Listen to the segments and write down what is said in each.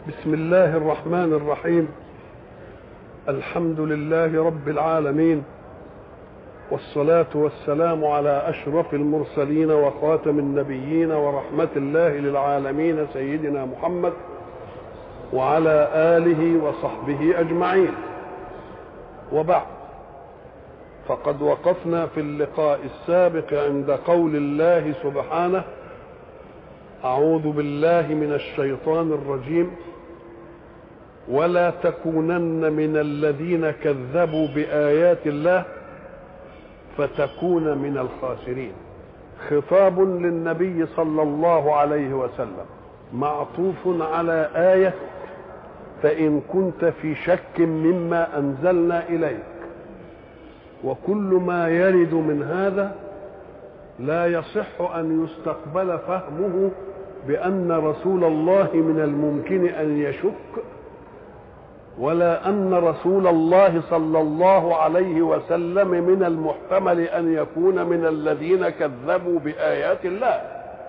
بسم الله الرحمن الرحيم الحمد لله رب العالمين والصلاة والسلام على أشرف المرسلين وخاتم النبيين ورحمة الله للعالمين سيدنا محمد وعلى آله وصحبه أجمعين وبعد فقد وقفنا في اللقاء السابق عند قول الله سبحانه أعوذ بالله من الشيطان الرجيم ولا تكونن من الذين كذبوا بآيات الله فتكون من الخاسرين خطاب للنبي صلى الله عليه وسلم معطوف على آية فإن كنت في شك مما أنزلنا إليك وكل ما يرد من هذا لا يصح أن يستقبل فهمه بأن رسول الله من الممكن أن يشك ولا أن رسول الله صلى الله عليه وسلم من المحتمل أن يكون من الذين كذبوا بآيات الله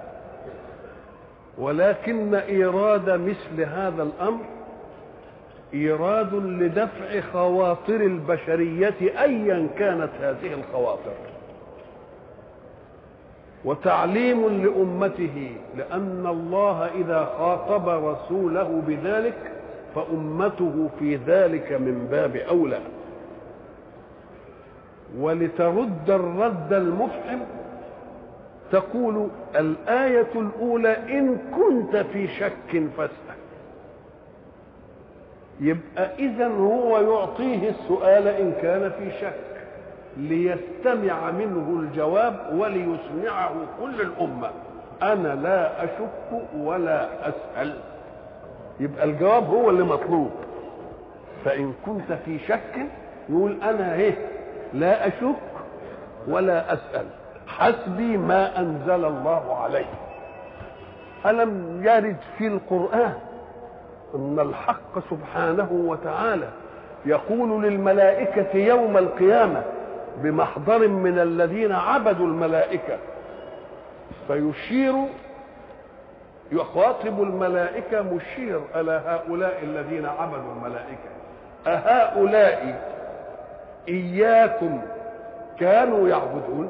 ولكن إيراد مثل هذا الأمر إيراد لدفع خواطر البشرية أيا كانت هذه الخواطر وتعليم لأمته لأن الله إذا خاطب رسوله بذلك فأمته في ذلك من باب أولى ولترد الرد المفحم تقول الآية الأولى إن كنت في شك فاسأل يبقى إذا هو يعطيه السؤال إن كان في شك ليستمع منه الجواب وليسمعه كل الأمة أنا لا أشك ولا أسأل يبقى الجواب هو اللي مطلوب فإن كنت في شك يقول أنا إيه لا أشك ولا أسأل حسبي ما أنزل الله عليه ألم يرد في القرآن أن الحق سبحانه وتعالى يقول للملائكة يوم القيامة بمحضر من الذين عبدوا الملائكة فيشير يخاطب الملائكة مشير على هؤلاء الذين عبدوا الملائكة أهؤلاء إياكم كانوا يعبدون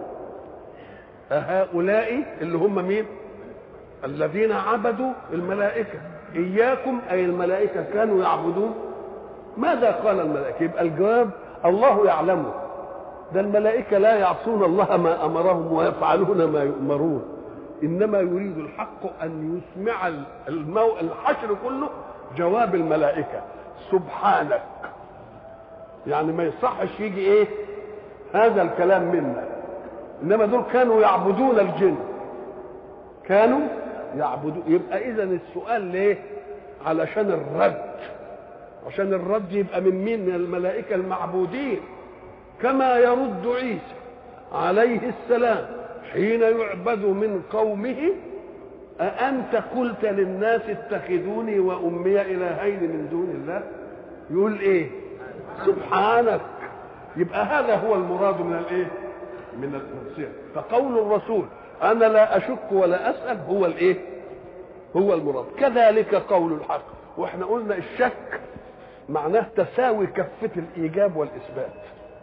أهؤلاء اللي هم مين الذين عبدوا الملائكة إياكم أي الملائكة كانوا يعبدون ماذا قال الملائكة يبقى الجواب الله يعلمه ده الملائكة لا يعصون الله ما أمرهم ويفعلون ما يؤمرون إنما يريد الحق أن يسمع المو... الحشر كله جواب الملائكة سبحانك يعني ما يصحش يجي إيه هذا الكلام منا إنما دول كانوا يعبدون الجن كانوا يعبدون يبقى إذا السؤال ليه علشان الرد عشان الرد يبقى من مين من الملائكة المعبودين كما يرد عيسى عليه السلام حين يعبد من قومه أأنت قلت للناس اتخذوني وأمي إلهين من دون الله يقول إيه سبحانك يبقى هذا هو المراد من الإيه من التفسير فقول الرسول أنا لا أشك ولا أسأل هو الإيه هو المراد كذلك قول الحق واحنا قلنا الشك معناه تساوي كفة الإيجاب والإثبات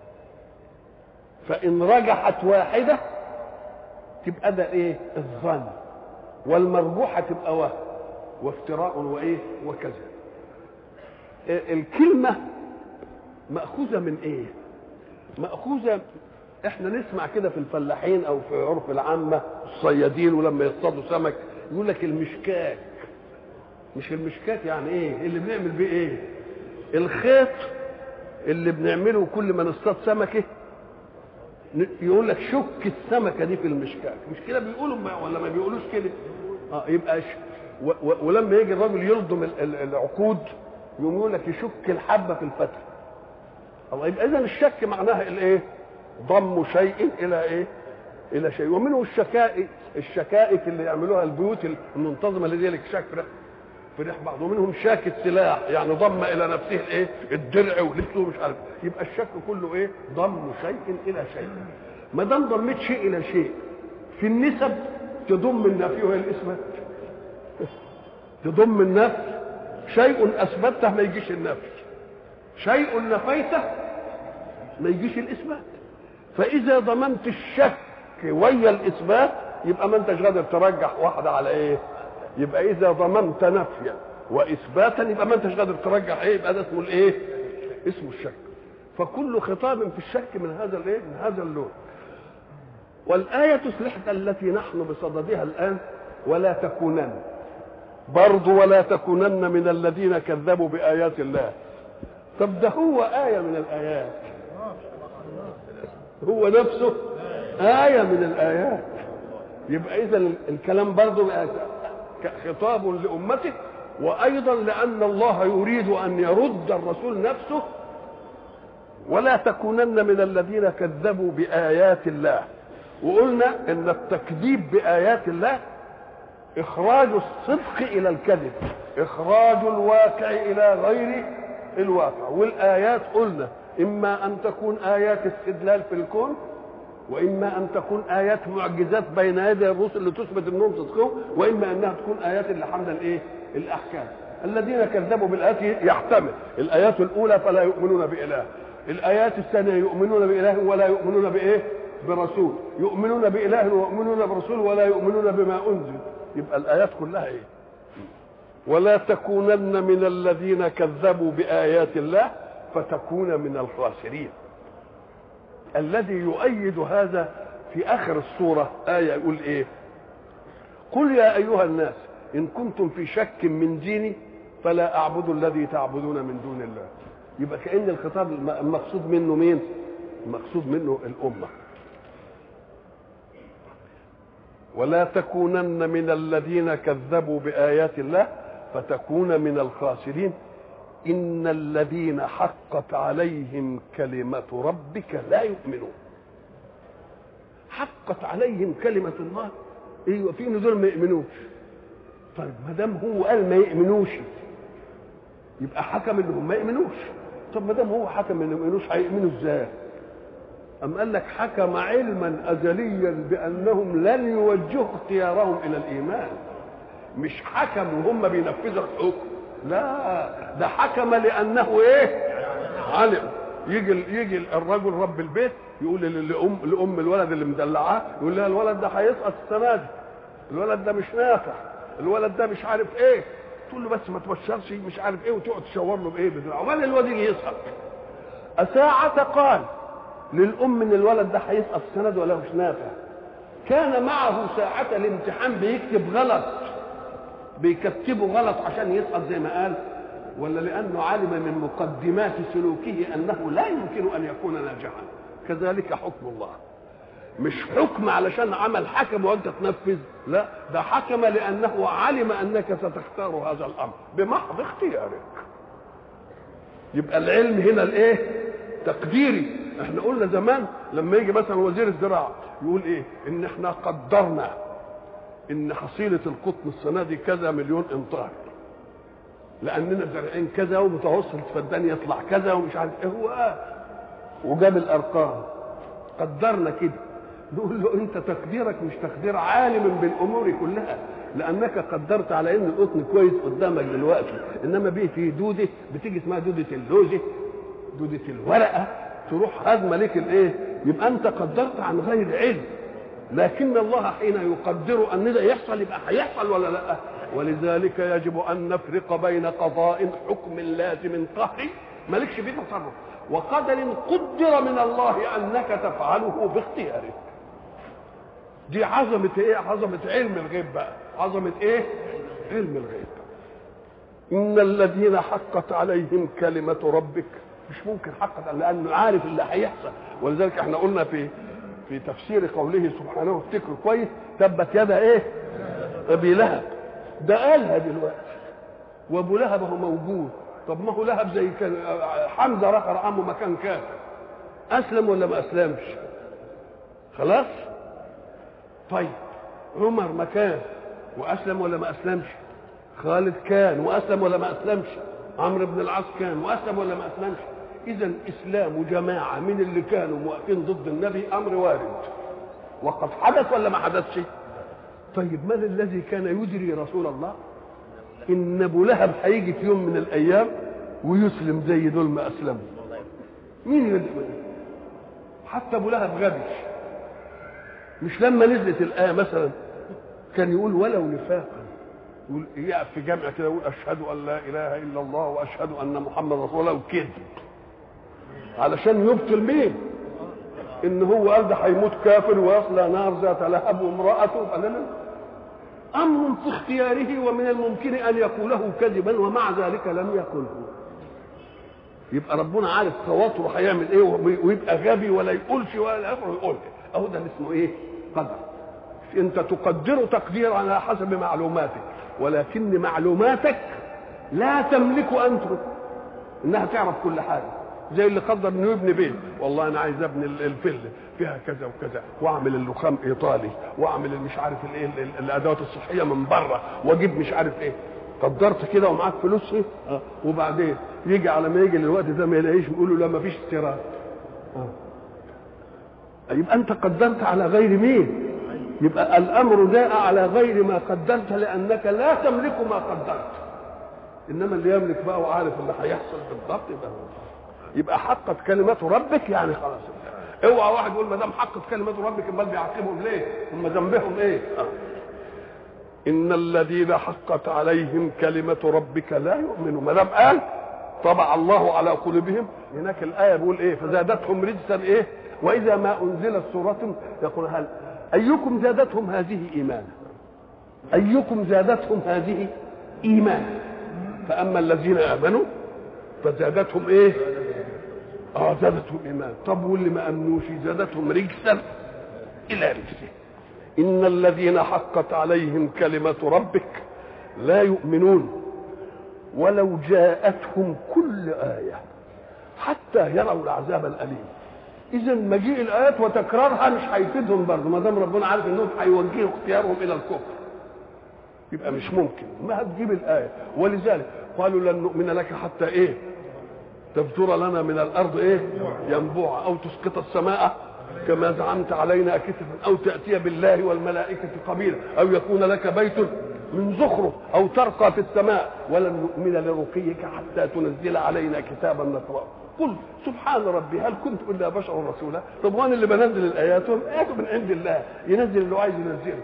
فإن رجحت واحدة تبقى ده إيه الظن والمرجوحة تبقى وهم وافتراء وإيه وكذا الكلمة مأخوذة من إيه مأخوذة احنا نسمع كده في الفلاحين او في عرف العامة الصيادين ولما يصطادوا سمك يقول لك المشكاك مش المشكاك يعني ايه اللي بنعمل بيه ايه الخيط اللي بنعمله كل ما نصطاد سمكه يقول لك شك السمكه دي في المشكاك مش كده بيقولوا ولا ما بيقولوش كده اه يبقى ش... و... و... ولما يجي الراجل يلضم العقود يقوم يقول لك يشك الحبه في الفتله الله يبقى اذا الشك معناها الايه ضم شيء الى ايه الى شيء ومنه الشكائك الشكائك اللي يعملوها البيوت المنتظمه اللي دي لك شك في ريح بعض ومنهم شاك السلاح يعني ضم الى نفسه الايه الدرع ولبسه مش عارف يبقى الشك كله ايه ضم شيء الى شيء ما دام ضميت شيء الى شيء في النسب تضم النفي وهي الاثبات تضم النفي شيء اثبته ما يجيش النفي شيء نفيته ما يجيش الاثبات فاذا ضمنت الشك ويا الاثبات يبقى ما انتش قادر ترجح واحده على ايه يبقى اذا ضمنت نفيا واثباتا يبقى ما انتش قادر ترجح ايه يبقى ده اسمه الايه اسمه الشك فكل خطاب في الشك من هذا الايه من هذا اللون والآية سلحت التي نحن بصددها الآن ولا تكونن برضو ولا تكونن من الذين كذبوا بآيات الله طب ده هو آية من الآيات هو نفسه آية من الآيات يبقى إذا الكلام برضو خطاب لأمته وأيضا لأن الله يريد أن يرد الرسول نفسه ولا تكونن من الذين كذبوا بآيات الله وقلنا ان التكذيب بايات الله اخراج الصدق الى الكذب اخراج الواقع الى غير الواقع والايات قلنا اما ان تكون ايات استدلال في الكون واما ان تكون ايات معجزات بين يدي الرسل اللي تثبت انهم صدقهم واما انها تكون ايات اللي حمل الايه الاحكام الذين كذبوا بالايات يحتمل الايات الاولى فلا يؤمنون باله الايات الثانيه يؤمنون باله ولا يؤمنون بايه برسول يؤمنون بإله ويؤمنون برسول ولا يؤمنون بما أنزل يبقى الآيات كلها إيه ولا تكونن من الذين كذبوا بآيات الله فتكون من الخاسرين الذي يؤيد هذا في آخر السورة آية يقول إيه قل يا أيها الناس إن كنتم في شك من ديني فلا أعبد الذي تعبدون من دون الله يبقى كأن الخطاب المقصود منه مين المقصود منه الأمة ولا تكونن من الذين كذبوا بايات الله فتكون من الخاسرين ان الذين حقت عليهم كلمه ربك لا يؤمنون حقت عليهم كلمه الله ايوه في دول ما يؤمنوش طيب ما دام هو قال ما يؤمنوش يبقى حكم انهم ما يؤمنوش طب ما دام هو حكم انهم ما يؤمنوش هيؤمنوا ازاي أم قال لك حكم علما أزليا بأنهم لن يوجهوا اختيارهم إلى الإيمان مش حكم وهم بينفذوا الحكم لا ده حكم لأنه إيه علم يجي يجي الرجل رب البيت يقول لأم لأم الولد اللي مدلعاه يقول لها الولد ده هيسقط السنة دي الولد ده مش نافع الولد ده مش عارف ايه تقول له بس ما تبشرش مش عارف ايه وتقعد تشاور له بايه بدراعه وبعدين الولد يجي يسقط أساعة قال للام ان الولد ده هيسقط السند ولا مش نافع كان معه ساعة الامتحان بيكتب غلط بيكتبه غلط عشان يسقط زي ما قال ولا لانه علم من مقدمات سلوكه انه لا يمكن ان يكون ناجحا كذلك حكم الله مش حكم علشان عمل حكم وانت تنفذ لا ده حكم لانه علم انك ستختار هذا الامر بمحض اختيارك يبقى العلم هنا الايه تقديري احنا قلنا زمان لما يجي مثلا وزير الزراعه يقول ايه ان احنا قدرنا ان حصيله القطن السنه دي كذا مليون امتار لاننا زارعين كذا ومتوسط الفدان يطلع كذا ومش عارف ايه هو آه. وجاب الارقام قدرنا كده نقول له انت تقديرك مش تقدير عالم بالامور كلها لانك قدرت على ان القطن كويس قدامك دلوقتي انما بيه في دوده بتيجي اسمها دوده اللوزه دوده الورقه تروح هدمه لك الايه يبقى انت قدرت عن غير علم لكن الله حين يقدر ان ده يحصل يبقى هيحصل ولا لا ولذلك يجب ان نفرق بين قضاء حكم لازم قهري مالكش فيه تصرف وقدر قدر من الله انك تفعله باختيارك دي عظمة ايه عظمة علم الغيب بقى عظمة ايه علم الغيب ان الذين حقت عليهم كلمة ربك مش ممكن حقت لانه عارف اللي هيحصل ولذلك احنا قلنا في في تفسير قوله سبحانه افتكروا كويس تبت يدا ايه ابي لهب ده قالها دلوقتي وابو لهب هو موجود طب ما هو لهب زي كان حمزه رخر عمه مكان كافر اسلم ولا ما اسلمش خلاص طيب عمر مكان واسلم ولا ما اسلمش خالد كان واسلم ولا ما اسلمش عمرو بن العاص كان واسلم ولا ما اسلمش اذا اسلام جماعه من اللي كانوا واقفين ضد النبي امر وارد وقد حدث ولا ما حدثش طيب من الذي كان يدري رسول الله ان ابو لهب هيجي في يوم من الايام ويسلم زي دول ما اسلموا مين يدعو حتى ابو لهب غبي مش لما نزلت الايه مثلا كان يقول ولو نفاقا يقول يقف في جامع كده يقول اشهد ان لا اله الا الله واشهد ان محمد رسول الله وكذب علشان يبطل مين ان هو قال ده هيموت كافر ويصلى نار ذات لهب وامراته فلا امر في اختياره ومن الممكن ان يقوله كذبا ومع ذلك لم يقله يبقى ربنا عارف خواطره هيعمل ايه ويبقى غبي ولا يقولش ولا يقول يقول اهو ده اللي اسمه ايه قدر انت تقدر تقدير على حسب معلوماتك ولكن معلوماتك لا تملك ان انها تعرف كل حاجه زي اللي قدر انه يبني بيت والله انا عايز ابني الفله فيها كذا وكذا واعمل اللخام ايطالي واعمل مش عارف الايه الادوات الصحيه من بره واجيب مش عارف ايه قدرت كده ومعاك فلوس ايه آه. وبعدين يجي على ما يجي الوقت ده ما يلاقيش يقولوا لا ما فيش استيراد آه. يبقى انت قدرت على غير مين يبقى الامر جاء على غير ما قدرت لانك لا تملك ما قدرت انما اللي يملك بقى وعارف اللي هيحصل بالضبط يبقى يبقى حقت كلمات ربك يعني خلاص اوعى واحد يقول ما دام حقت كلمات ربك امال بيعاقبهم ليه؟ هم ذنبهم ايه؟ آه. ان الذين حقت عليهم كلمه ربك لا يؤمنون ما دام قال طبع الله على قلوبهم هناك الايه بيقول ايه فزادتهم رجسا ايه واذا ما انزلت سوره يقول هل ايكم زادتهم هذه ايمانا ايكم زادتهم هذه ايمانا فاما الذين امنوا فزادتهم ايه اه زادتهم ايمان طب واللي ما امنوش زادتهم رجسا الى رجسه ان الذين حقت عليهم كلمه ربك لا يؤمنون ولو جاءتهم كل ايه حتى يروا العذاب الاليم اذا مجيء الايات وتكرارها مش هيفيدهم برضه ما دام ربنا عارف انهم هيوجهوا اختيارهم الى الكفر يبقى مش ممكن ما هتجيب الايه ولذلك قالوا لن نؤمن لك حتى ايه تبتر لنا من الارض ايه ينبوع او تسقط السماء كما زعمت علينا كسفا او تاتي بالله والملائكه قبيلا او يكون لك بيت من زخرف او ترقى في السماء ولن نؤمن لرقيك حتى تنزل علينا كتابا نقراه قل سبحان ربي هل كنت الا بشر رسولا طب وانا اللي بنزل الايات الايات من عند الله ينزل اللي عايز ينزله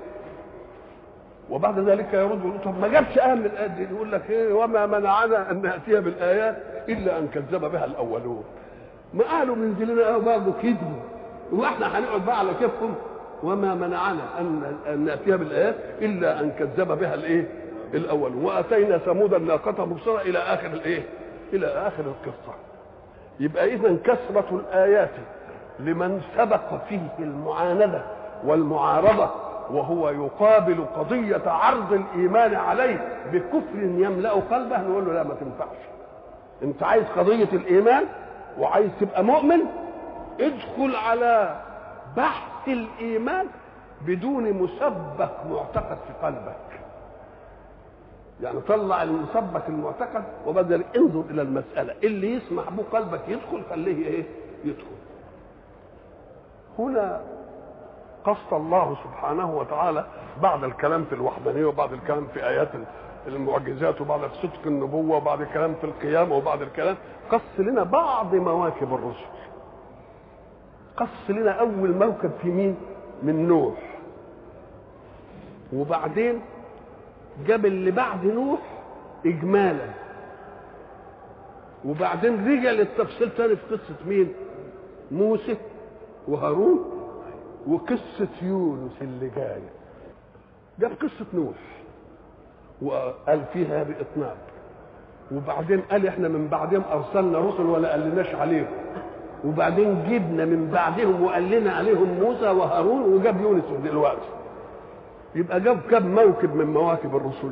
وبعد ذلك يرد يقول طب ما جابش ايه من الايات دي يقول لك ايه وما منعنا ان ناتي بالايات الا ان كذب بها الاولون ما قالوا منزل لنا ايه برضه كذبوا واحنا هنقعد بقى على كيفهم وما منعنا ان ان ناتي بالايات الا ان كذب بها الايه الاول واتينا ثمود الناقه مبصره الى اخر الايه الى اخر القصه يبقى اذا كثره الايات لمن سبق فيه المعانده والمعارضه وهو يقابل قضية عرض الإيمان عليه بكفر يملأ قلبه نقول له لا ما تنفعش أنت عايز قضية الإيمان وعايز تبقى مؤمن ادخل على بحث الإيمان بدون مسبك معتقد في قلبك يعني طلع المسبك المعتقد وبدل انظر إلى المسألة اللي يسمح به قلبك يدخل خليه إيه يدخل هنا قص الله سبحانه وتعالى بعد الكلام في الوحدانيه وبعد الكلام في ايات المعجزات وبعد صدق النبوه وبعد الكلام في القيامه وبعد الكلام قص لنا بعض مواكب الرسل قص لنا اول موكب في مين من نوح وبعدين جاب اللي بعد نوح اجمالا وبعدين رجع للتفصيل تاني في قصه مين موسى وهارون وقصة يونس اللي جاية جاب قصة نوح وقال فيها بإطناب وبعدين قال احنا من بعدهم ارسلنا رسل ولا قالناش عليهم وبعدين جبنا من بعدهم وقال لنا عليهم موسى وهارون وجاب يونس دلوقتي يبقى جاب كم موكب من مواكب الرسل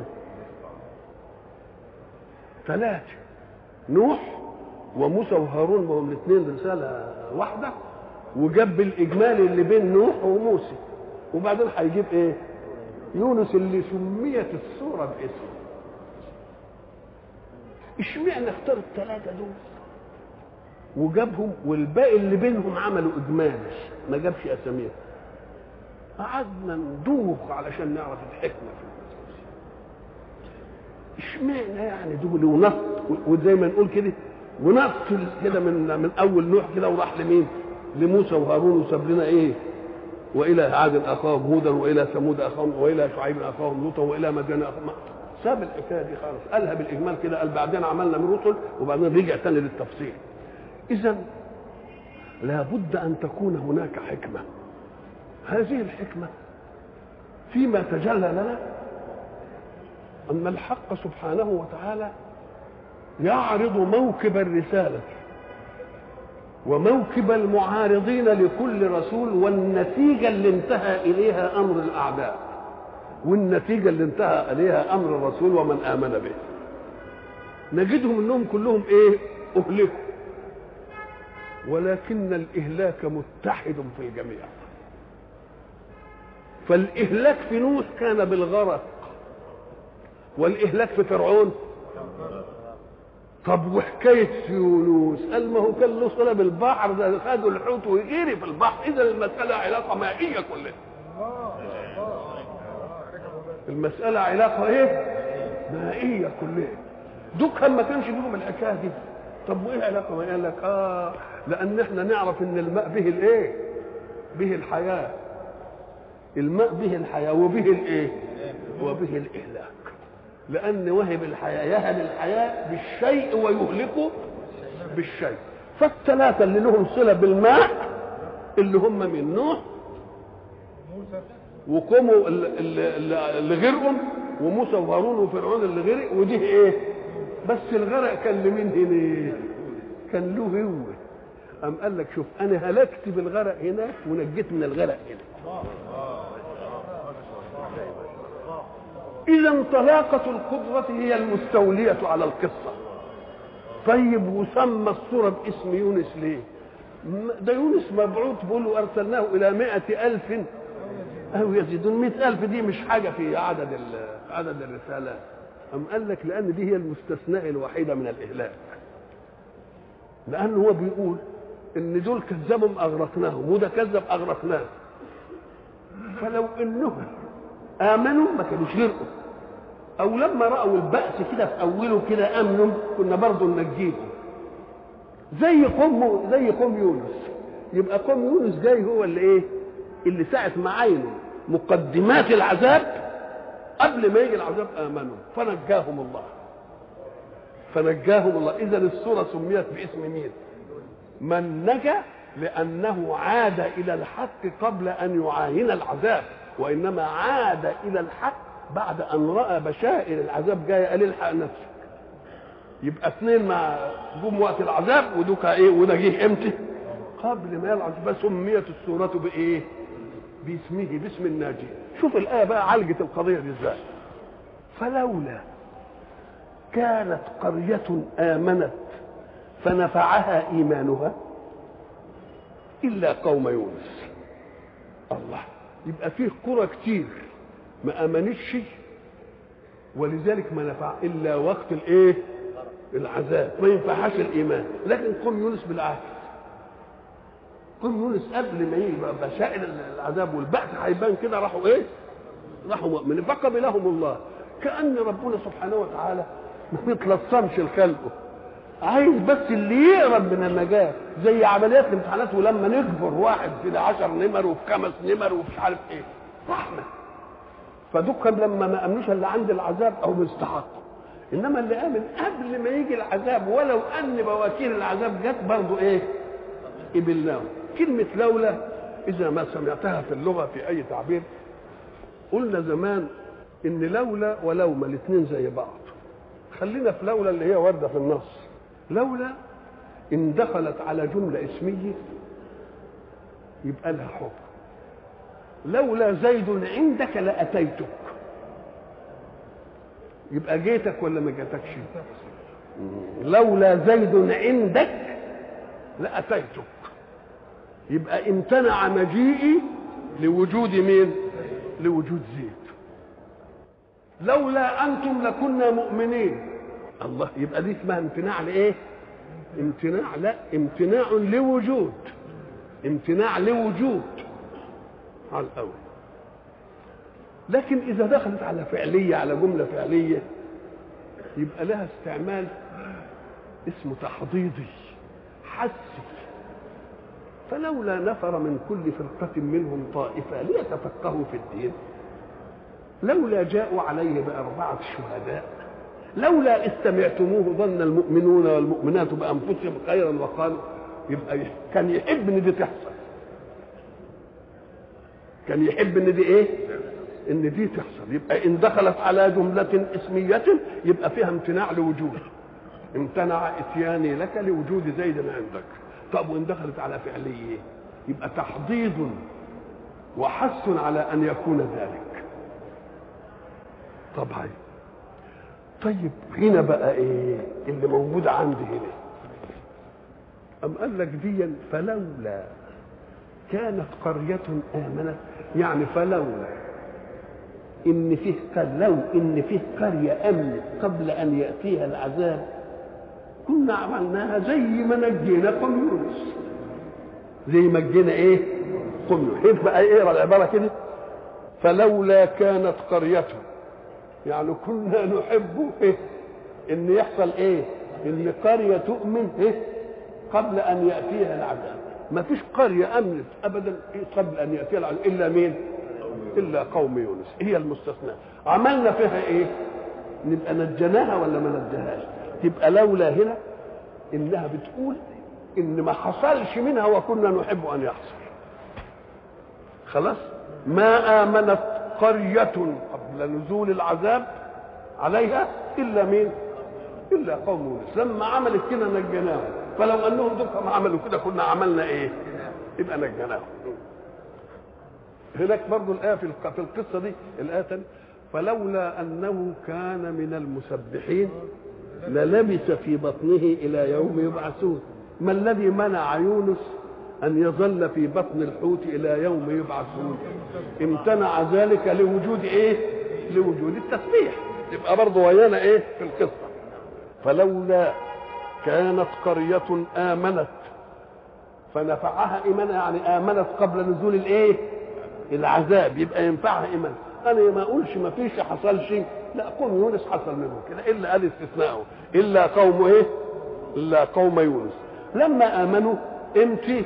ثلاثة نوح وموسى وهارون وهم الاثنين رسالة واحدة وجاب الاجمالي اللي بين نوح وموسى وبعدين هيجيب ايه يونس اللي سميت السوره باسمه اشمعنى اختار الثلاثه دول وجابهم والباقي اللي بينهم عملوا اجمالي ما جابش اساميهم قعدنا ندوخ علشان نعرف الحكمه في اشمعنى يعني دول ونط وزي ما نقول كده ونط كده من من اول نوح كده وراح لمين؟ لموسى وهارون وساب لنا ايه؟ والى عاد اخاهم هودا والى ثمود اخاهم والى شعيب اخاهم لوطا والى مدين اخاهم ساب الحكايه دي خالص قالها بالاجمال كده قال بعدين عملنا من رسل وبعدين رجع تاني للتفصيل اذا لابد ان تكون هناك حكمه هذه الحكمه فيما تجلى لنا ان الحق سبحانه وتعالى يعرض موكب الرساله وموكب المعارضين لكل رسول والنتيجه اللي انتهى اليها امر الاعداء والنتيجه اللي انتهى اليها امر الرسول ومن امن به نجدهم انهم كلهم ايه اهلكوا ولكن الاهلاك متحد في الجميع فالاهلاك في نوح كان بالغرق والاهلاك في فرعون طب وحكايه يونس قال ما هو كان له صله بالبحر ده خدوا الحوت ويجري في البحر اذا المساله علاقه مائيه كلها المساله علاقه ايه مائيه كلها دوك ما كانش لهم الحكايه دي طب وايه علاقه ما قال لك اه لان احنا نعرف ان الماء به الايه به الحياه الماء به الحياه وبه الايه وبه الاهلاك لان وهب الحياه يهب الحياه بالشيء ويهلكه بالشيء فالثلاثه اللي لهم صله بالماء اللي هم من نوح وقوموا اللي, اللي غرقهم وموسى وهارون وفرعون اللي غرق ودي ايه بس الغرق كان لمين هنا كان له هو قام قال لك شوف انا هلكت بالغرق هناك ونجيت من الغرق هنا اذا طلاقه القدره هي المستوليه على القصه طيب وسمى الصوره باسم يونس ليه ده يونس مبعوث بيقولوا ارسلناه الى مائة الف او يزيدون مئة الف دي مش حاجه في عدد عدد الرسالات أم قال لك لأن دي هي المستثناء الوحيدة من الإهلاك لأن هو بيقول إن دول كذبهم أغرقناهم وده كذب أغرقناه فلو إنهم آمنوا ما كانوش غرقوا أو لما رأوا البأس كده في أوله كده آمنوا كنا برضه ننجيهم زي قوم زي قوم يونس يبقى قوم يونس جاي هو اللي إيه؟ اللي ساعة ما عينوا مقدمات العذاب قبل ما يجي العذاب امنوا فنجاهم الله فنجاهم الله اذا السوره سميت باسم مين من نجا لانه عاد الى الحق قبل ان يعاين العذاب وانما عاد الى الحق بعد ان راى بشائر العذاب جايه قال الحق نفسك يبقى اثنين مع جم وقت العذاب ودوك ايه وده جه امتى قبل ما يلعب فسميت السوره بايه باسمه باسم الناجي شوف الآية بقى عالجت القضية دي ازاي فلولا كانت قرية آمنت فنفعها إيمانها إلا قوم يونس الله يبقى فيه قرى كتير ما آمنتش ولذلك ما نفع إلا وقت الإيه؟ العذاب ما ينفعهاش الإيمان لكن قوم يونس بالعكس قوم يونس قبل ما يجي بشائر العذاب والبأس هيبان كده راحوا ايه؟ راحوا مؤمنين فقبلهم الله كأن ربنا سبحانه وتعالى ما بيتلصمش لخلقه عايز بس اللي يقرب من النجاة زي عمليات الامتحانات ولما نكبر واحد كده 10 نمر وفي خمس نمر ومش عارف ايه رحمة فدول لما ما امنوش الا عند العذاب او مستحقوا انما اللي امن قبل ما يجي العذاب ولو ان بواكير العذاب جت برضه ايه؟ قبلناهم كلمة لولا إذا ما سمعتها في اللغة في أي تعبير قلنا زمان إن لولا ولوما الاثنين زي بعض خلينا في لولا اللي هي واردة في النص لولا إن دخلت على جملة اسمية يبقى لها حكم لولا زيد عندك لأتيتك يبقى جيتك ولا ما جاتكش لولا زيد عندك لأتيتك يبقى امتنع مجيئي لوجود مين لوجود زيد لولا انتم لكنا مؤمنين الله يبقى دي اسمها امتناع لايه امتناع لا امتناع لوجود امتناع لوجود على الاول لكن اذا دخلت على فعليه على جمله فعليه يبقى لها استعمال اسمه تحضيضي حسي فلولا نفر من كل فرقة منهم طائفة ليتفقهوا في الدين لولا جاءوا عليه بأربعة شهداء لولا استمعتموه ظن المؤمنون والمؤمنات بأنفسهم خيرا وقالوا يبقى كان يحب ان دي تحصل كان يحب ان دي ايه ان دي تحصل يبقى ان دخلت على جملة اسمية يبقى فيها امتناع لوجود امتنع اتياني لك لوجود زيد عندك طب وان دخلت على فعليه يبقى تحضيض وحث على ان يكون ذلك طبعا طيب هنا بقى ايه اللي موجود عندي هنا أم قال لك ديا فلولا كانت قرية آمنت يعني فلولا إن فيه لو إن فيه قرية آمنت قبل أن يأتيها العذاب كنا عملناها زي ما نجينا قوم يونس زي ما نجينا ايه قوم يونس بقى ايه العباره كده فلولا كانت قرية يعني كنا نحب إيه؟ ان يحصل ايه ان قرية تؤمن ايه قبل ان ياتيها العذاب ما فيش قرية امنت ابدا قبل ان ياتيها العذاب الا مين الا قوم يونس هي المستثنى عملنا فيها ايه نبقى نجيناها ولا ما نجيناهاش تبقى لولا هنا انها بتقول ان ما حصلش منها وكنا نحب ان يحصل خلاص ما امنت قريه قبل نزول العذاب عليها الا مين الا قوم يونس لما عملت كده نجيناهم فلو انهم دول ما عملوا كده كنا عملنا ايه يبقى نجيناهم هناك برضو الايه في في القصه دي الايه فلولا انه كان من المسبحين للبث في بطنه الى يوم يبعثون ما الذي منع يونس ان يظل في بطن الحوت الى يوم يبعثون امتنع ذلك لوجود ايه لوجود التسبيح يبقى برضه ويانا ايه في القصه فلولا كانت قرية آمنت فنفعها إيمانها يعني آمنت قبل نزول الإيه؟ العذاب يبقى ينفعها إيمان أنا ما أقولش ما فيش حصل شيء لا قوم يونس حصل منهم كده إلا قال استثناءه إلا قوم إيه؟ إلا قوم يونس لما آمنوا امتى؟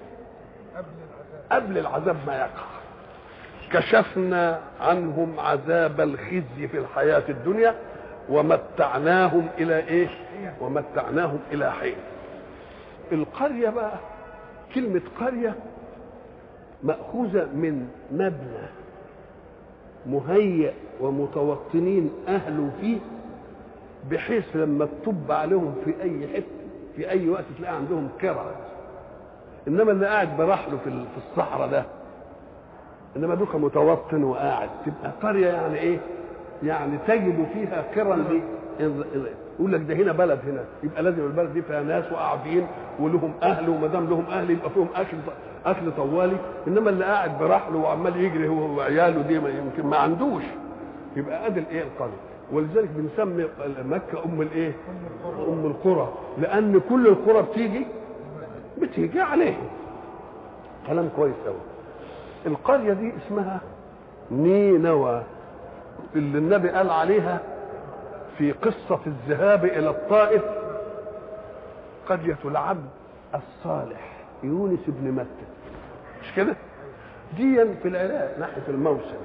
قبل العذاب ما يقع كشفنا عنهم عذاب الخزي في الحياة الدنيا ومتعناهم إلى إيه؟ ومتعناهم إلى حين القرية بقى كلمة قرية مأخوذة من مبنى مهيأ ومتوطنين أهله فيه بحيث لما تطب عليهم في أي حتة في أي وقت تلاقي عندهم كرة إنما اللي قاعد برحله في في الصحراء ده إنما دوك متوطن وقاعد تبقى قرية يعني إيه؟ يعني تجد فيها قرى دي يقول لك ده هنا بلد هنا يبقى لازم البلد دي فيها ناس وقاعدين ولهم اهل وما دام لهم اهل يبقى فيهم اكل اكل طوالي انما اللي قاعد برحله وعمال يجري هو وعياله دي ما يمكن ما عندوش يبقى ادي الايه القريه ولذلك بنسمي مكه ام الايه؟ ام القرى لان كل القرى بتيجي بتيجي عليهم كلام كويس قوي القريه دي اسمها نينوى اللي النبي قال عليها في قصة الذهاب إلى الطائف قرية العبد الصالح يونس بن متى مش كده؟ ديا في العراق ناحية الموسم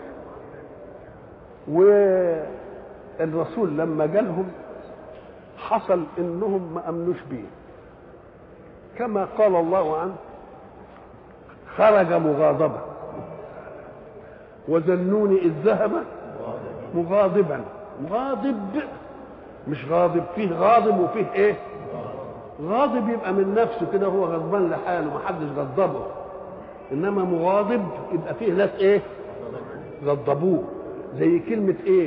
والرسول لما جالهم حصل انهم ما امنوش بيه كما قال الله عنه خرج مغاضبا وذنوني اذ ذهب مغاضبا مغاضب مش غاضب فيه غاضب وفيه ايه غاضب يبقى من نفسه كده هو غضبان لحاله ما حدش غضبه انما مغاضب يبقى فيه ناس ايه غضبوه زي كلمة ايه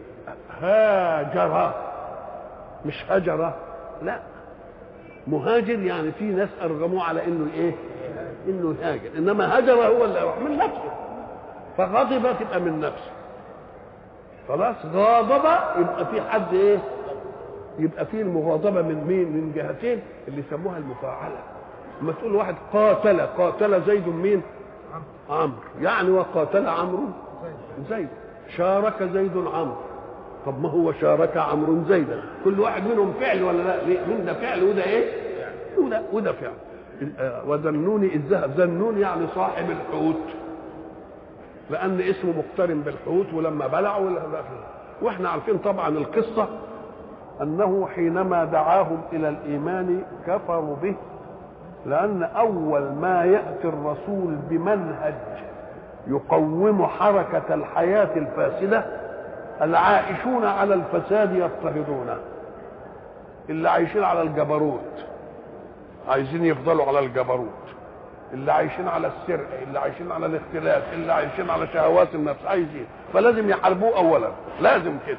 هاجر مش هجرة لا مهاجر يعني في ناس ارغموه على انه ايه انه يهاجر انما هجر هو اللي يروح من نفسه فغضب تبقى من نفسه خلاص غاضب يبقى في حد ايه يبقى في المغاضبه من مين من جهتين اللي يسموها المفاعله لما تقول واحد قاتل قاتل زيد مين عمرو يعني وقاتل عمرو زيد شارك زيد عمرو طب ما هو شارك عمرو زيدا كل واحد منهم فعل ولا لا ليه؟ من ده فعل وده ايه وده وده فعل آه، وذنوني اذ ذهب ذنون يعني صاحب الحوت لان اسمه مقترن بالحوت ولما بلعوا واحنا عارفين طبعا القصه انه حينما دعاهم الى الايمان كفروا به لان اول ما ياتي الرسول بمنهج يقوم حركه الحياه الفاسده العائشون على الفساد يضطهدونه اللي عايشين على الجبروت عايزين يفضلوا على الجبروت اللي عايشين على السرقه اللي عايشين على الاختلاف اللي عايشين على شهوات النفس عايزين فلازم يحاربوه اولا لازم كده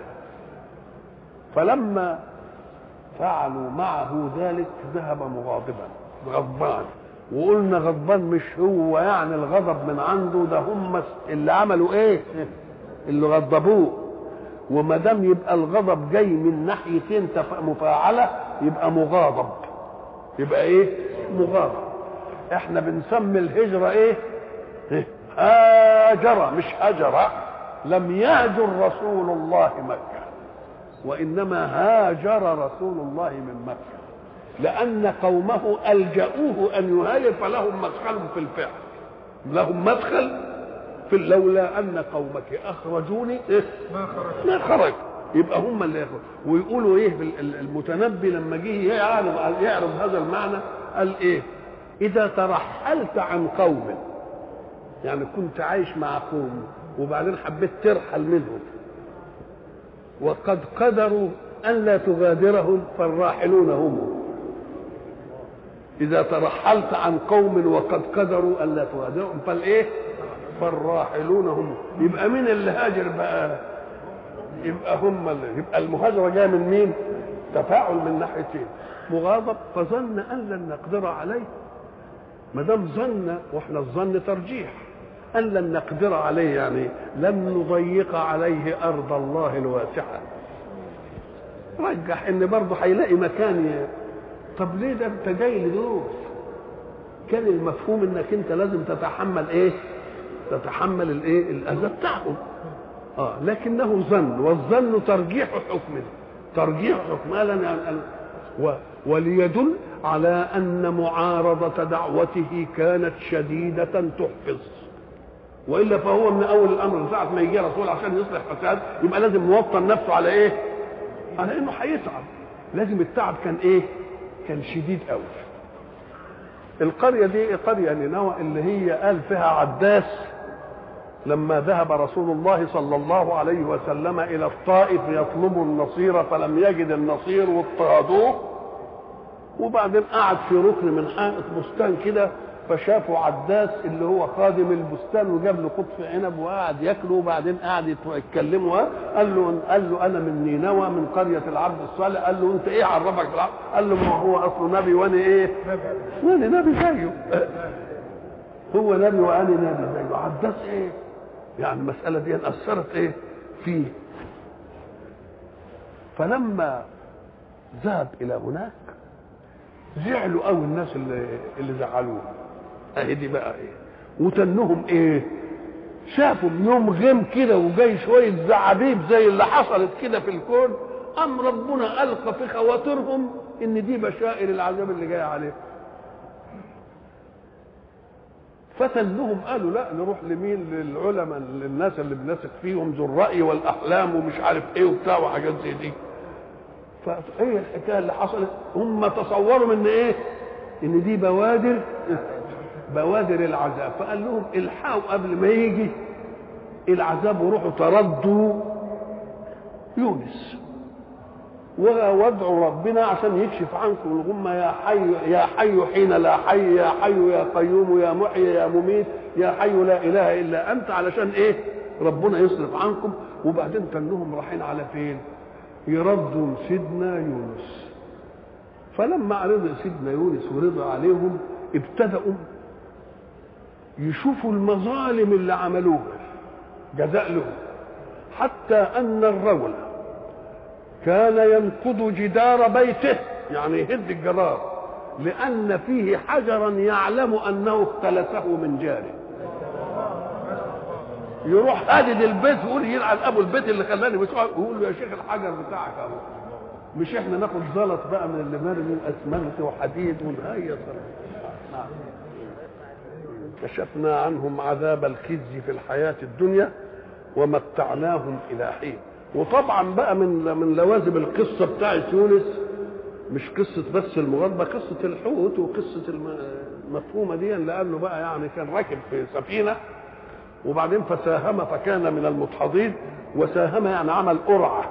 فلما فعلوا معه ذلك ذهب مغاضبا غضبان وقلنا غضبان مش هو يعني الغضب من عنده ده هم اللي عملوا ايه اللي غضبوه وما دام يبقى الغضب جاي من ناحيتين مفاعله يبقى مغاضب يبقى ايه مغاضب احنا بنسمي الهجره ايه هاجر مش هجر لم يهجر رسول الله مكه وانما هاجر رسول الله من مكه لان قومه الجاوه ان يهاجر فلهم مدخل في الفعل لهم مدخل في لولا ان قومك اخرجوني إيه؟ ما خرج ما خرج يبقى هم اللي يخرج ويقولوا ايه المتنبي لما جه يعرض يعرض هذا المعنى قال ايه اذا ترحلت عن قوم يعني كنت عايش مع قوم وبعدين حبيت ترحل منهم وقد قدروا ان لا تغادرهم فالراحلون هم اذا ترحلت عن قوم وقد قدروا ان لا تغادرهم فالايه فالراحلون هم يبقى مين اللي هاجر بقى يبقى هم اللي يبقى المهاجره جايه من مين تفاعل من ناحيتين مغاضب فظن ان لن نقدر عليه ما دام ظن واحنا الظن ترجيح ان لن نقدر عليه يعني لن نضيق عليه ارض الله الواسعه رجح ان برضه هيلاقي مكان ي... طب ليه ده انت جاي لدول كان المفهوم انك انت لازم تتحمل ايه تتحمل الايه الاذى بتاعهم اه لكنه ظن والظن ترجيح حكم ترجيح حكم لن و وليدل على ان معارضه دعوته كانت شديده تحفظ والا فهو من اول الامر ساعه ما يجي رسول عشان يصلح فساد يبقى لازم موطن نفسه على ايه؟ على انه هيتعب لازم التعب كان ايه؟ كان شديد قوي القريه دي قريه نينوى اللي هي قال فيها عداس لما ذهب رسول الله صلى الله عليه وسلم الى الطائف يطلب النصير فلم يجد النصير واضطهدوه وبعدين قعد في ركن من حائط بستان كده فشافوا عداس اللي هو خادم البستان وجاب له قطف عنب وقعد ياكله وبعدين قعد يتكلموا قال له قال له انا من نينوى من قريه العبد الصالح قال له انت ايه عرفك بالعبد؟ قال له ما هو اصله نبي وانا ايه؟ وانا نبي زيه هو نبي وانا نبي زيه عداس ايه؟ يعني المساله دي اثرت ايه؟ فيه فلما ذهب الى هناك زعلوا قوي الناس اللي اللي زعلوه اهي دي بقى ايه وتنهم ايه شافوا يوم غيم كده وجاي شويه زعابيب زي اللي حصلت كده في الكون ام ربنا القى في خواطرهم ان دي بشائر العذاب اللي جاي عليهم فتنهم قالوا لا نروح لمين للعلماء للناس اللي بنثق فيهم ذو الراي والاحلام ومش عارف ايه وبتاع وحاجات زي دي فايه الحكايه اللي حصلت هم تصوروا ان ايه ان دي بوادر بوادر العذاب فقال لهم الحقوا قبل ما يجي العذاب وروحوا تردوا يونس وادعوا ربنا عشان يكشف عنكم الغمه يا حي يا حي حين لا حي يا حي يا قيوم يا محيي يا مميت يا حي لا اله الا انت علشان ايه ربنا يصرف عنكم وبعدين تنهم رايحين على فين يردوا سيدنا يونس فلما رضي سيدنا يونس ورضى عليهم ابتدأوا يشوفوا المظالم اللي عملوها جزاء لهم حتى أن الرجل كان ينقض جدار بيته يعني يهد الجدار لأن فيه حجرا يعلم أنه اختلسه من جاره يروح هادد البيت ويقول يلعن ابو البيت اللي خلاني مش يقول له يا شيخ الحجر بتاعك اهو مش احنا ناخد زلط بقى من اللي مرمي اسمنت وحديد ونهيص نعم كشفنا عنهم عذاب الخزي في الحياة الدنيا ومتعناهم إلى حين وطبعا بقى من من لوازم القصة بتاعت يونس مش قصة بس المغاربة قصة الحوت وقصة المفهومة دي لأنه بقى يعني كان راكب في سفينة وبعدين فساهم فكان من المدحضين وساهم يعني عمل قرعة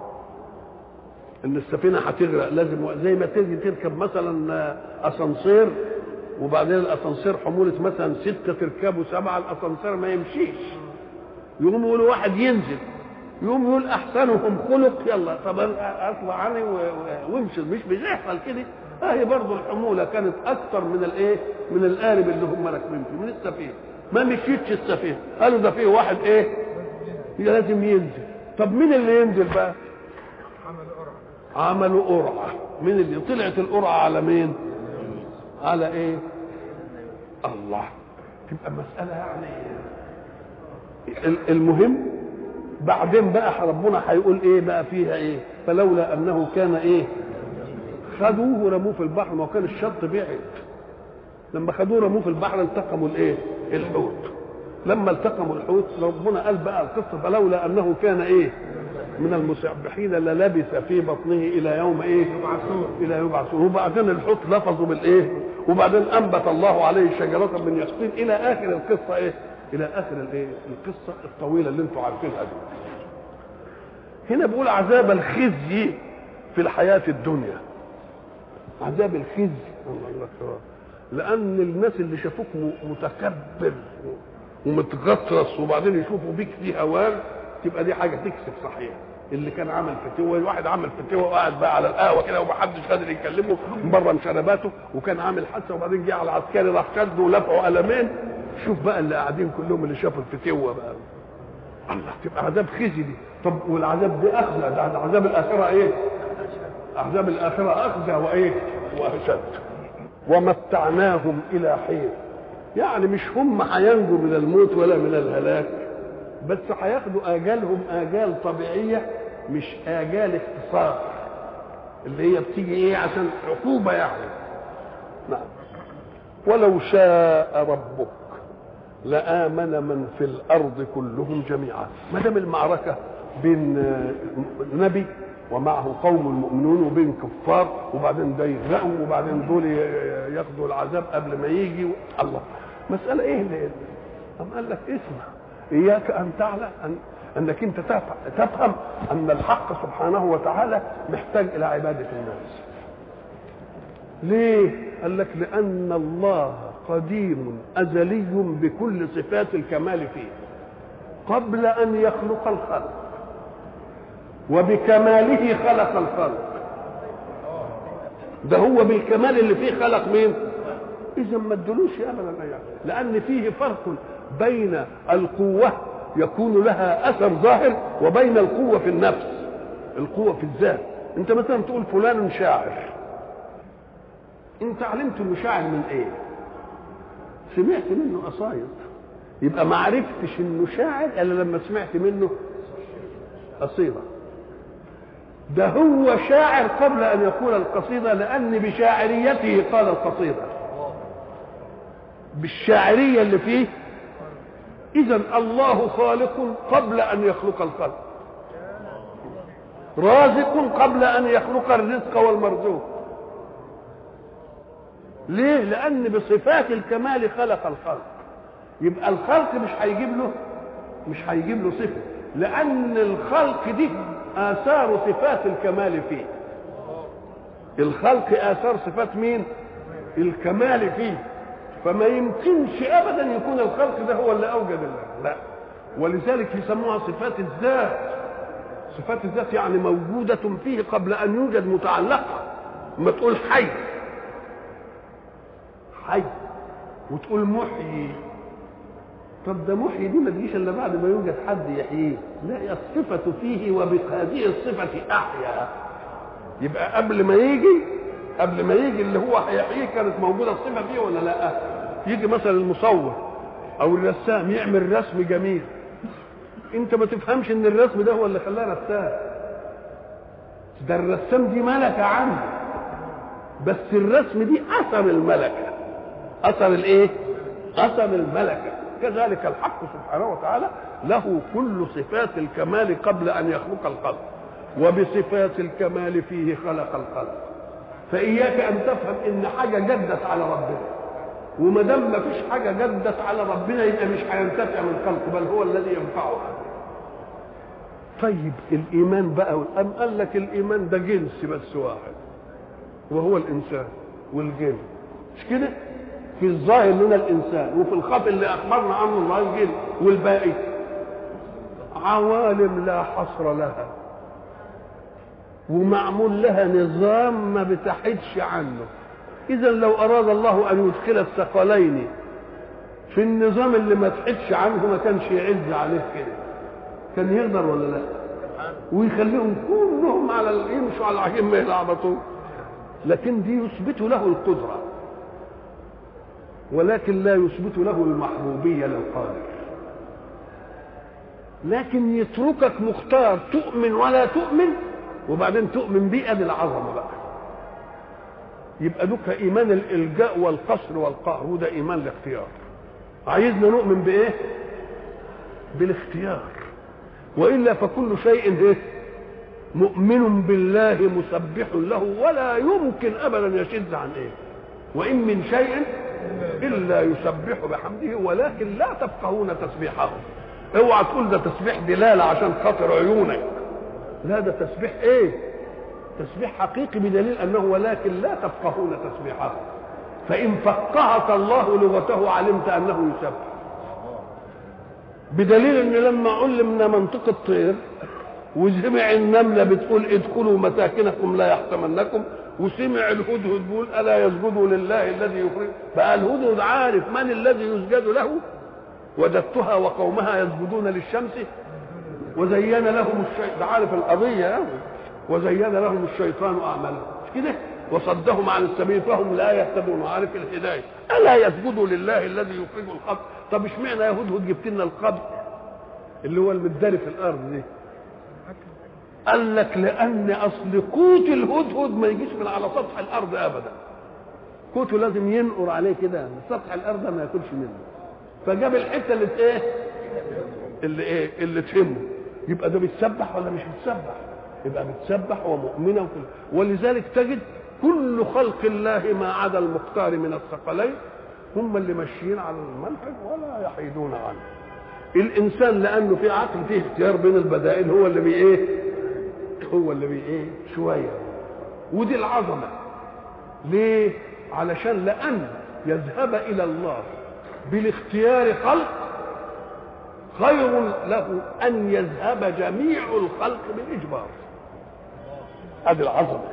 ان السفينة هتغرق لازم زي ما تيجي تركب مثلا اسانسير وبعدين الاسانسير حمولة مثلا ستة تركبوا سبعة الاسانسير ما يمشيش يقوم يقولوا واحد ينزل يقوم يقول احسنهم خلق يلا طب اطلع عني وامشي مش بيحصل كده اهي برضه الحمولة كانت اكثر من الايه من القارب اللي هم راكبين فيه من السفينة ما مشيتش السفينة قالوا ده فيه واحد ايه لازم ينزل طب مين اللي ينزل بقى عملوا قرعة مين اللي طلعت القرعة على مين على ايه الله تبقى مسألة يعني المهم بعدين بقى ربنا هيقول ايه بقى فيها ايه فلولا انه كان ايه خدوه ورموه في البحر ما كان الشط بعد لما خدوه رموه في البحر التقموا الايه الحوت لما التقموا الحوت ربنا قال بقى القصه فلولا انه كان ايه من المسبحين للبث في بطنه الى يوم ايه يبعثون الى يبعثون وبعدين الحوت لفظوا بالايه وبعدين انبت الله عليه شجره من يقطين الى اخر القصه ايه الى اخر الايه القصه الطويله اللي انتم عارفينها دي هنا بيقول عذاب الخزي في الحياه الدنيا عذاب الخزي الله اكبر لان الناس اللي شافوك متكبر ومتغطرس وبعدين يشوفوا بيك في هوان تبقى دي حاجه تكسب صحيح اللي كان عمل فتوه واحد عمل فتوه وقاعد بقى على القهوه كده ومحدش قادر يكلمه بره مشرباته وكان عامل حادثه وبعدين جه على العسكري راح شده ولفعه قلمين شوف بقى اللي قاعدين كلهم اللي شافوا الفتوه بقى الله تبقى عذاب خزي دي طب والعذاب دي اخزى ده عذاب الاخره ايه؟ عذاب الاخره اخزى وايه؟ واشد ومتعناهم الى حين يعني مش هم هينجوا من الموت ولا من الهلاك بس هياخدوا اجالهم اجال طبيعيه مش اجال اختصار اللي هي بتيجي ايه عشان عقوبه يعني نعم ولو شاء ربك لآمن من في الأرض كلهم جميعا ما دام المعركة بين نبي ومعه قوم المؤمنون وبين كفار وبعدين ده يغرقوا وبعدين دول ياخدوا العذاب قبل ما يجي الله مسألة ايه اللي أم قال لك اسمع إياك أن تعلم أن أنك أنت تفهم أن الحق سبحانه وتعالى محتاج إلى عبادة الناس ليه؟ قال لك لأن الله قديم أزلي بكل صفات الكمال فيه قبل أن يخلق الخلق وبكماله خلق الخلق ده هو بالكمال اللي فيه خلق مين اذا ما ادلوش ابدا يعني لان فيه فرق بين القوه يكون لها اثر ظاهر وبين القوه في النفس القوه في الذات انت مثلا تقول فلان شاعر انت علمت انه شاعر من ايه سمعت منه قصايد يبقى ما عرفتش انه شاعر الا لما سمعت منه قصيده ده هو شاعر قبل ان يقول القصيده لان بشاعريته قال القصيده بالشاعريه اللي فيه اذا الله خالق قبل ان يخلق الخلق رازق قبل ان يخلق الرزق والمرزوق ليه لان بصفات الكمال خلق الخلق يبقى الخلق مش هيجيب له مش هيجيب له صفه لان الخلق دي اثار صفات الكمال فيه الخلق اثار صفات مين الكمال فيه فما يمكنش ابدا يكون الخلق ده هو اللي اوجد الله لا ولذلك يسموها صفات الذات صفات الذات يعني موجودة فيه قبل أن يوجد متعلقة ما تقول حي حي وتقول محيي طب ده محيي دي ما تجيش الا بعد ما يوجد حد يحييه لا الصفة فيه وبهذه الصفة أحيا يبقى قبل ما يجي قبل ما يجي اللي هو هيحييه كانت موجودة الصفة فيه ولا لا يجي مثلا المصور أو الرسام يعمل رسم جميل انت ما تفهمش ان الرسم ده هو اللي خلاه رسام ده الرسام دي ملكه عنده بس الرسم دي اثر الملكه اثر الايه اثر الملكه كذلك الحق سبحانه وتعالى له كل صفات الكمال قبل ان يخلق الخلق وبصفات الكمال فيه خلق الخلق فاياك ان تفهم ان حاجه جدت على ربنا وما دام ما فيش حاجه جدت على ربنا يبقى مش هينتفع من خلقه بل هو الذي ينفعه طيب الايمان بقى ام قال لك الايمان ده جنس بس واحد وهو الانسان والجن مش كده في الظاهر لنا الانسان وفي الخط اللي اخبرنا عنه الله الجن والباقي عوالم لا حصر لها ومعمول لها نظام ما بتحدش عنه اذا لو اراد الله ان يدخل الثقلين في النظام اللي ما تحدش عنه ما كانش يعز عليه كده كان يقدر ولا لا ويخليهم كلهم على يمشوا على العجين يلعبطوا لكن دي يثبت له القدره ولكن لا يثبت له المحبوبيه للقادر لكن يتركك مختار تؤمن ولا تؤمن وبعدين تؤمن بيه ادي العظمه بقى يبقى دوك ايمان الالجاء والقصر والقهر وده ايمان الاختيار عايزنا نؤمن بايه بالاختيار والا فكل شيء ايه مؤمن بالله مسبح له ولا يمكن ابدا يشذ عن ايه وان من شيء الا يسبح بحمده ولكن لا تفقهون تسبيحهم اوعى تقول ده تسبيح دلاله عشان خاطر عيونك لا ده تسبيح ايه تسبيح حقيقي بدليل انه ولكن لا تفقهون تسبيحه فان فقهك الله لغته علمت انه يسبح بدليل ان لما علمنا منطق الطير وسمع النملة بتقول ادخلوا مساكنكم لا يحطمنكم وسمع الهدهد بيقول ألا يسجدوا لله الذي يخرج بقى الهدهد عارف من الذي يسجد له وجدتها وقومها يسجدون للشمس وزين لهم الشيطان ده عارف القضية وزين لهم الشيطان أعمالهم مش كده وصدهم عن السبيل فهم لا يهتدون عارف الهداية ألا يسجدوا لله الذي يخرج الخبز طب اشمعنى يا هدهد جبت لنا الخبز اللي هو المداري في الأرض دي قال لك لان اصل قوت الهدهد ما يجيش من على سطح الارض ابدا قوته لازم ينقر عليه كده سطح الارض ما ياكلش منه فجاب الحته اللي ايه اللي ايه اللي تهمه يبقى ده بيتسبح ولا مش بيتسبح يبقى بيتسبح ومؤمنه وكل ولذلك تجد كل خلق الله ما عدا المختار من الثقلين هم اللي ماشيين على المنهج ولا يحيدون عنه الانسان لانه في عقل فيه اختيار بين البدائل هو اللي بي ايه هو اللي بي ايه شويه ودي العظمه ليه علشان لان يذهب الى الله بالاختيار خلق خير له ان يذهب جميع الخلق بالاجبار هذه العظمه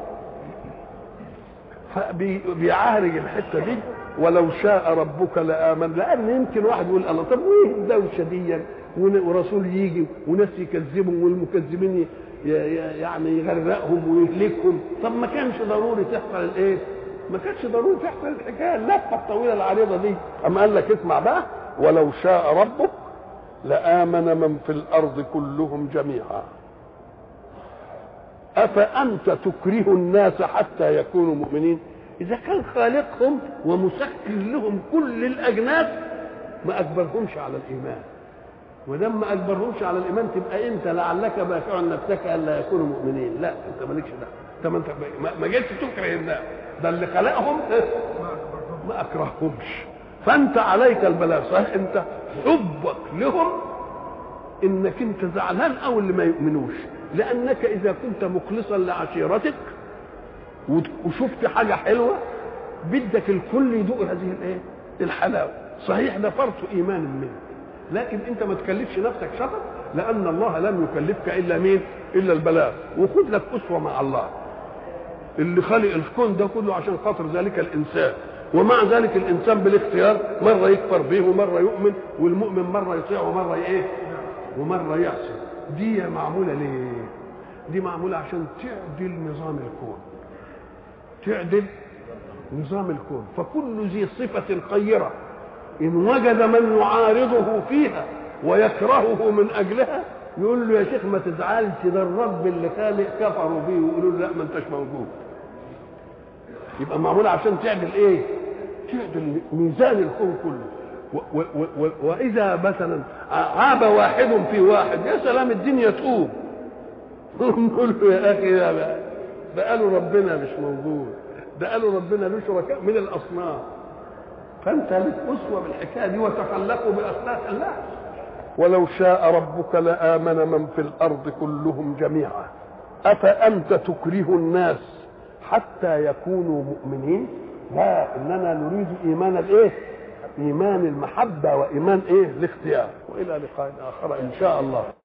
فبيعالج الحته دي ولو شاء ربك لامن لان يمكن واحد يقول الله طب وايه الدوشه دي ورسول يجي وناس يكذبهم والمكذبين يعني يغرقهم ويهلكهم طب ما كانش ضروري تحصل الايه ما كانش ضروري تحصل الحكايه اللفه الطويله العريضه دي اما قال لك اسمع بقى ولو شاء ربك لامن من في الارض كلهم جميعا افانت تكره الناس حتى يكونوا مؤمنين اذا كان خالقهم ومسخر لهم كل الاجناس ما اجبرهمش على الايمان ولما اجبرهمش على الايمان تبقى انت لعلك باخع نفسك الا يكونوا مؤمنين لا انت مالكش ده انت ما انت ما جيتش تكره الناس ده اللي خلقهم ما اكرههمش فانت عليك البلاغ صحيح انت حبك لهم انك انت زعلان او اللي ما يؤمنوش لانك اذا كنت مخلصا لعشيرتك وشفت حاجه حلوه بدك الكل يدوق هذه الايه الحلاوه صحيح ده فرط ايمان منك لكن انت ما تكلفش نفسك شطط لان الله لم يكلفك الا مين الا البلاغ وخذ لك اسوه مع الله اللي خلق الكون ده كله عشان خاطر ذلك الانسان ومع ذلك الانسان بالاختيار مره يكفر به ومره يؤمن والمؤمن مره يطيع ومره ايه ومره يعصي دي معموله ليه دي معموله عشان تعدل نظام الكون تعدل نظام الكون فكل ذي صفه خيره ان وجد من يعارضه فيها ويكرهه من اجلها يقول له يا شيخ ما تزعلش ده الرب اللي خالق كفروا بيه ويقولوا له لا ما انتش موجود يبقى معمول عشان تعدل ايه تعدل ميزان الكون كله و و و واذا مثلا عاب واحد في واحد يا سلام الدنيا تقوم نقول له يا اخي ده ده قالوا ربنا مش موجود ده قالوا ربنا له شركاء من الاصنام فانت لك اسوه بالحكايه دي وتخلقوا باخلاق الله ولو شاء ربك لامن من في الارض كلهم جميعا افانت تكره الناس حتى يكونوا مؤمنين لا اننا نريد ايمان الايه ايمان المحبه وايمان ايه الاختيار والى لقاء اخر ان شاء الله